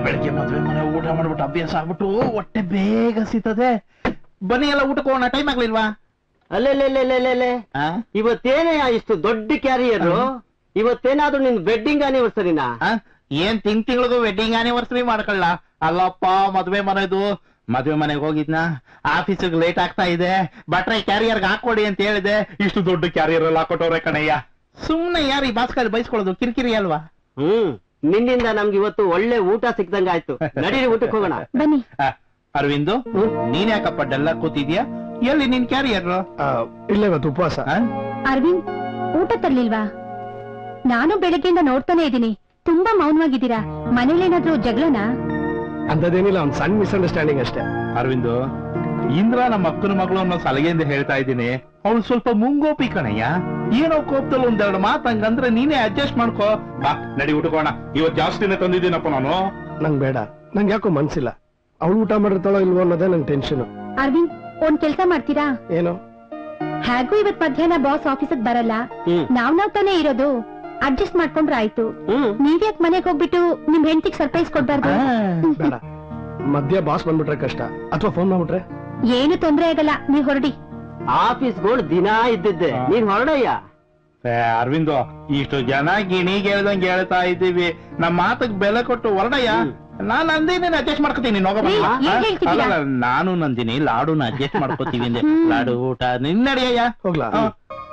ಬೆಳಗ್ಗೆ ಮದ್ವೆ ಮನೆ ಊಟ ಮಾಡ್ಬಿಟ್ಟು ಅಭ್ಯಾಸ ಆಗ್ಬಿಟ್ಟು ಹೊಟ್ಟೆ ಬೇಗ ಸಿಗ್ತದೆ ಬನ್ನಿ ಎಲ್ಲ ಊಟಕ್ಕೆ ಹೋಗೋಣ ಟೈಮ್ ಆಗ್ಲಿಲ್ವಾ ಅಲ್ಲೆಲ್ಲೆಲ್ಲೆಲ್ಲೆಲ್ಲೆ ಆ? ಇವತ್ತೇನೇ ಇಷ್ಟು ದೊಡ್ಡ ಕ್ಯಾರಿಯರ್ ಇವತ್ತೇನಾದ್ರೂ ನಿನ್ ವೆಡ್ಡಿಂಗ್ ಆನಿವರ್ಸರಿನಾ ಆ? ಏನ್ ತಿಂಗ್ ತಿಂಗಳಿಗೂ ವೆಡ್ಡಿಂಗ್ ಆನಿವರ್ಸರಿ ಮಾಡ್ಕೊಳ್ಳ ಅಲ್ಲಪ್ಪ ಮದ್ವೆ ಮನೆದು ಮದ್ವೆ ಮನೆಗೆ ಹೋಗಿದ್ನ ಆಫೀಸಿಗೆ ಲೇಟ್ ಆಗ್ತಾ ಇದೆ ಬಟ್ರೆ ಕ್ಯಾರಿಯರ್ಗೆ ಹಾಕೊಡಿ ಅಂತ ಹೇಳಿದೆ ಇಷ್ಟು ದೊಡ್ಡ ಕ್ಯಾರಿಯರ್ ಅಲ್ಲಿ ಹಾಕೊಟ್ಟವ್ರೆ ಕಣಯ್ಯ ಸುಮ್ನೆ ಯಾರು ಈ ಬಾಸ್ಕರ್ ಬೈಸ್ಕೊಳ್ಳೋದು ಕಿರಿಕಿರಿ ಅಲ್ವಾ ಹ್ಮ್ ನಿನ್ನಿಂದ ನಮ್ಗೆ ಇವತ್ತು ಒಳ್ಳೆ ಊಟ ಸಿಕ್ದಂಗ ಆಯ್ತು ನಡೀರಿ ಊಟಕ್ಕೆ ಹೋಗೋಣ ಬನ್ನಿ ಆ, ಅರವಿಂದು ನೀನ್ ಯಾಕಪ್ಪ ಡಲ್ಲ ಕೂತಿದ್ಯಾ ಎಲ್ಲಿ ನಿನ್ ಕ್ಯಾರಿಯರ್ ಇಲ್ಲ ಇವತ್ತು ಉಪವಾಸ ಅರವಿಂದ್ ಊಟ ತರ್ಲಿಲ್ವಾ ನಾನು ಬೆಳಗ್ಗೆಯಿಂದ ನೋಡ್ತಾನೆ ಇದ್ದೀನಿ ತುಂಬಾ ಮೌನವಾಗಿದ್ದೀರಾ ಮನೇಲೇನಾದ್ರೂ ಜಗಳನಾ ಅಂತದೇನಿಲ್ಲ ಒಂದ್ ಸಣ್ಣ ಮಿಸ್ಅಂಡರ್ಸ್ಟ್ಯಾಂಡಿಂಗ್ ಅಷ್ಟೇ ಅರವಿಂದು ಇಂದ್ರ ನಮ್ಮ ಅಕ್ಕನ ಮಗಳು ಅನ್ನೋ ಸಲಹೆಯಿಂದ ಹೇಳ್ತಾ ಇದ್ದೀನಿ ಅವಳು ಸ್ವಲ್ಪ ಮುಂಗೋಪಿ ಕಣಯ್ಯ ಏನೋ ಕೋಪದಲ್ಲಿ ಒಂದೆರಡು ಮಾತು ಹಂಗಂದ್ರೆ ನೀನೇ ಅಡ್ಜಸ್ಟ್ ಮಾಡ್ಕೋ ಬಾ ನಡಿ ಊಟಕೋಣ ಇವತ್ ಜಾಸ್ತಿನೇ ತಂದಿದ್ದೀನಪ್ಪ ನಾನು ನಂಗ್ ಬೇಡ ನಂಗೆ ಯಾಕೋ ಮನ್ಸಿಲ್ಲ ಅವಳು ಊಟ ಮಾಡಿರ್ತಾಳೋ ಇಲ್ವೋ ಅನ್ನೋದೇ ನಂಗೆ ಟೆನ್ಷನ್ ಅರವಿಂದ್ ಒಂದ್ ಕೆಲ್ಸ ಮಾಡ್ತೀರಾ ಏನು ಹೇಗೂ ಇವತ್ ಮಧ್ಯಾಹ್ನ ಬಾಸ್ ಆಫೀಸಿಗೆ ಬರಲ್ಲ ಹ್ಮ್ ನಾವ್ ನಾವ್ ತಾನೇ ಇರೋದು ಅಡ್ಜಸ್ಟ್ ಮಾಡ್ಕೊಂಡ್ರೆ ಆಯ್ತು ಹ್ಮ್ ನೀವ್ಯಾಕ್ ಮನೆಗ್ ಹೋಗ್ಬಿಟ್ಟು ನಿಮ್ ಹೆಂಡತಿಗ್ ಸರ್ಪ್ರೈಸ್ ಕೊಡ್ಬಾರ್ದು ಬೇಡ ಮಧ್ಯ ಬಾಸ್ ಬಂದ್ಬಿಟ್ರೆ ಕಷ್ಟ ಅಥವಾ ಫೋನ್ ಮಾಡ್ಬಿಟ್ರೆ ಏನು ತೊಂದ್ರೆ ಆಗಲ್ಲ ನೀವ್ ಹೊರಡಿ ಆಫೀಸ್ಗಳು ದಿನ ಇದ್ದಿದ್ದೆ ನೀನ್ ಹೊರಡಯ್ಯ ಏ, ಅರವಿಂದು ಇಷ್ಟು ಜನ ಗಿಣಿಗೆ ಹೇಳ್ದಂಗೆ ಹೇಳ್ತಾ ಇದ್ದೀವಿ ನಮ್ಮ ಮಾತಕ್ ಬೆಲೆ ಕೊಟ್ಟು ಹೊರಡಯ್ಯ ನಾನ್ ನಂದಿನಿ ಅಡ್ಜಸ್ಟ್ ಮಾಡ್ಕೋತೀನಿ ನೀನ್ ಹೋಗಮ್ಮ. ಏ, ಏನ್ ಆ? ಹೇಳ್ತಿದ್ದೀರಾ? ಅಲ್ಲಲ್ಲ, ನಾನು ನಂದಿನಿ ಲಾಡುನ ಅಡ್ಜಸ್ಟ್ ಮಾಡ್ಕೋತೀವಿ ಅಂದೆ ಲಾಡು ಊಟ ನಿನ್ ನಡಿಯಯ್ಯ ಹೋಗ್ಲಾ ಹಾ.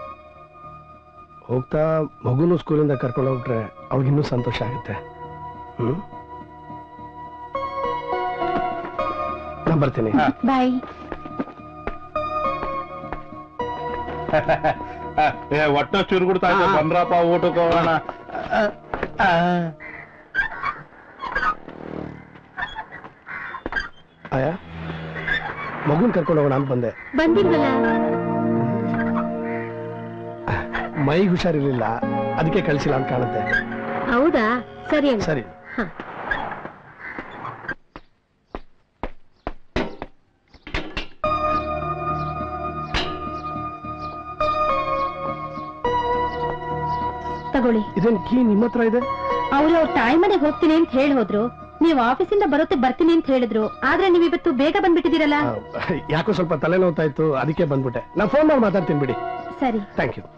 ಹೋಗ್ತಾ ಮಗುನು ಸ್ಕೂಲಿಂದ ಕರ್ಕೊಂಡು ಹೋಗ್ಬಿಟ್ರೆ ಅವ್ಳಿಗೆ ಇನ್ನೂ ಸಂತೋಷ ಆಗುತ್ತೆ ಹ್ಮ್ ನಾನ್ ಬರ್ತೀನಿ ಹಾ. ಬಾಯ್ ಏ ಒಟ್ಟ ಚುರುಗುಡ್ತಾ ಇದೆ ಆ. ಬಂದ್ರಪ್ಪ ಊಟಕ್ಕೆ ಹೋಗೋಣ ಆ, ಆ. ಆಯಾ ಮಗುನ್ ಕರ್ಕೊಂಡು ಹೋಗೋಣ ಅಂತ ಬಂದೆ ಬಂದಿಲ್ವಲ್ಲ ಮೈ ಹುಷಾರಿರ್ಲಿಲ್ಲ ಅದಕ್ಕೆ ಕಳಿಸಿಲ್ಲ ಅಂತ ಕಾಣುತ್ತೆ ಹೌದಾ ಸರಿ ಅಣ್ಣ. ಸರಿ ಹ. ತಗೊಳ್ಳಿ ಇದೇನ್ ಕೀ ನಿಮ್ಮ ಹತ್ರ ಇದೆ ಅವ್ರು ಅವ್ರ ತಾಯಿ ಮನೆಗೆ ಹೋಗ್ತೀನಿ ಅಂತ ಹೇಳಿ ಹೋದ್ರು ನೀವು ಆಫೀಸಿಂದ ಬರುತ್ತೆ ಬರ್ತೀನಿ ಅಂತ ಹೇಳಿದ್ರು ಆದ್ರೆ ನೀವ್ ಇವತ್ತು ಬೇಗ ಬಂದ್ಬಿಟ್ಟಿದ್ದೀರಲ್ಲ ಆ, ಯಾಕೋ ಸ್ವಲ್ಪ ತಲೆನೋವ್ತಾ ಇತ್ತು ಅದಕ್ಕೆ ಬಂದ್ಬಿಟ್ಟೆ ನಾ ಫೋನ್ ಮಾಡಿ ಮಾತಾಡ್ತೀನಿ ಬಿಡಿ ಸರಿ ಥ್ಯಾಂಕ್ ಯು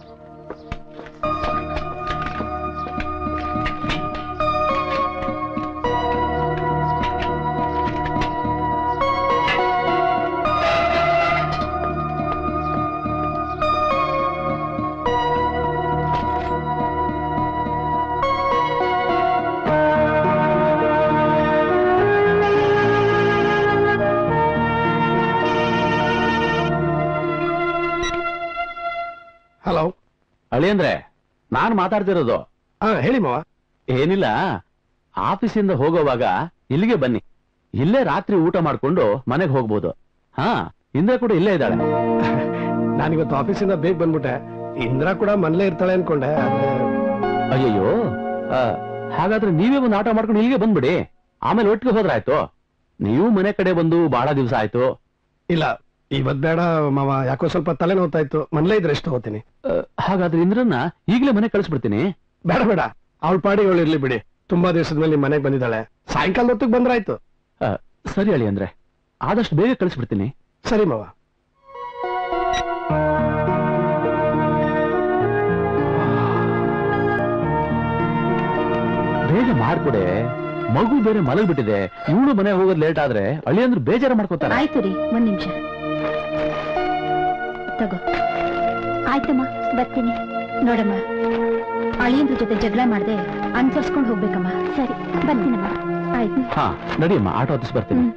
ಹಲೋ ಅಳಿಯಂದ್ರೆ ನಾನ್ ಮಾತಾಡ್ತಿರೋದು ಹಾ ಹೇಳಿ ಮಾವ ಏನಿಲ್ಲ ಆಫೀಸಿಂದ ಹೋಗೋವಾಗ ಇಲ್ಲಿಗೆ ಬನ್ನಿ ಇಲ್ಲೇ ರಾತ್ರಿ ಊಟ ಮಾಡ್ಕೊಂಡು ಮನೆಗೆ ಹೋಗ್ಬೋದು ಹಾ ಇಂದ್ರ ಕೂಡ ಇಲ್ಲೇ ಇದ್ದಾಳೆ ನಾನಿವತ್ತು ಆಫೀಸಿಂದ ಬೇಗ ಬಂದ್ಬಿಟ್ಟೆ ಇಂದ್ರ ಕೂಡ ಮನೇಲೇ ಇರ್ತಾಳೆ ಅನ್ಕೊಂಡೆ ಆದ್ರೆ ಅಯ್ಯಯ್ಯೋ ಆ, ಹಾಗಾದ್ರೆ ನೀವೇ ಒಂದು ಆಟ ಮಾಡ್ಕೊಂಡು ಇಲ್ಲಿಗೆ ಬಂದ್ಬಿಡಿ ಆಮೇಲೆ ಒಟ್ಟಿಗೆ ಹೋದ್ರಾಯ್ತು ನೀವು ಮನೆ ಕಡೆ ಬಂದು ಬಹಳ ದಿವಸ ಆಯ್ತು ಇಲ್ಲ ಇವತ್ ಬೇಡ ಮಾವ ಯಾಕೋ ಸ್ವಲ್ಪ ತಲೆನೋವ್ತಾ ಇತ್ತು ಮನೇಲೇ ಇದ್ರೆ ಎಷ್ಟು ಹೋಗ್ತೀನಿ ಆ, ಹಾಗಾದ್ರೆ ಇಂದ್ರನ್ನ ಈಗಲೇ ಮನೆ ಕಳಿಸ್ಬಿಡ್ತೀನಿ ಬೇಡ ಬೇಡ ಅವಳ ಪಾಡಿಗೆ ಅವಳು ಇರ್ಲಿ ಬಿಡಿ ತುಂಬಾ ದಿವಸದ ಮೇಲೆ ಮನೆಗೆ ಬಂದಿದ್ದಾಳೆ ಸಾಯಂಕಾಲ ಹೊತ್ತಿಗೆ ಬಂದ್ರಾಯ್ತು ಆ, ಸರಿ ಅಳಿ ಅಂದ್ರೆ ಆದಷ್ಟು ಬೇಗ ಕಳಿಸ್ಬಿಡ್ತೀನಿ ಸರಿ ಮಾವ ಬೇಗ ಮಾಡ್ಕೊಡೆ ಮಗು ಬೇರೆ ಮಲಗ್ಬಿಟ್ಟಿದೆ ಇವಳು ಮನೆ ಹೋಗೋದ್ ಲೇಟ್ ಆದ್ರೆ ಅಳಿ ಅಂದ್ರೆ ಬೇಜಾರ ಮಾಡ್ಕೋತಾರೆ ಆಯ್ತು ರೀ ಒಂದ್ ನಿಮಿಷ ತಗೋ ಆಯ್ತಮ್ಮ ಬರ್ತೀನಿ ನೋಡಮ್ಮ ಅಳಿಯಂದ್ರ ಜೊತೆ ಜಗಳ ಮಾಡ್ದೆ ಅನ್ಸರ್ಸ್ಕೊಂಡ್ ಹೋಗ್ಬೇಕಮ್ಮ ಸರಿ ಬರ್ತೀನಮ್ಮ ಆಯ್ತು ಹಾ ನಡಿಯಮ್ಮ ಆಟೋ ಹತ್ತಿಸ್ ಬರ್ತೀನಿ